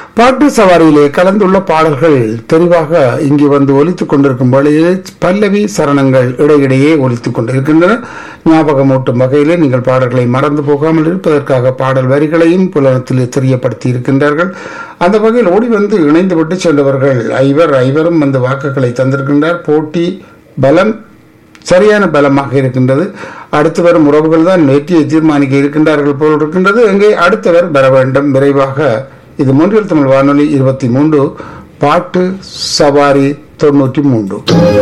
பாட்டு சவாரியிலே கலந்துள்ள பாடல்கள் தெளிவாக இங்கே வந்து ஒலித்துக் கொண்டிருக்கும் வேளையிலே பல்லவி சரணங்கள் இடையிடையே ஒலித்துக் கொண்டிருக்கின்றன ஞாபகமூட்டும் வகையிலே நீங்கள் பாடல்களை மறந்து போகாமல் இருப்பதற்காக பாடல் வரிகளையும் புலனத்தில் தெரியப்படுத்தி இருக்கின்றார்கள் அந்த வகையில் ஓடி வந்து இணைந்து விட்டு சென்றவர்கள் ஐவர் ஐவரும் வந்து வாக்குகளை தந்திருக்கின்றார் போட்டி பலம் சரியான பலமாக இருக்கின்றது அடுத்து வரும் உறவுகள் தான் வெற்றியை தீர்மானிக்க இருக்கின்றார்கள் போல் இருக்கின்றது எங்கே அடுத்தவர் வர வேண்டும் விரைவாக இது மூன்றில் தமிழ் வானொலி இருபத்தி மூன்று பாட்டு சவாரி தொண்ணூற்றி மூன்று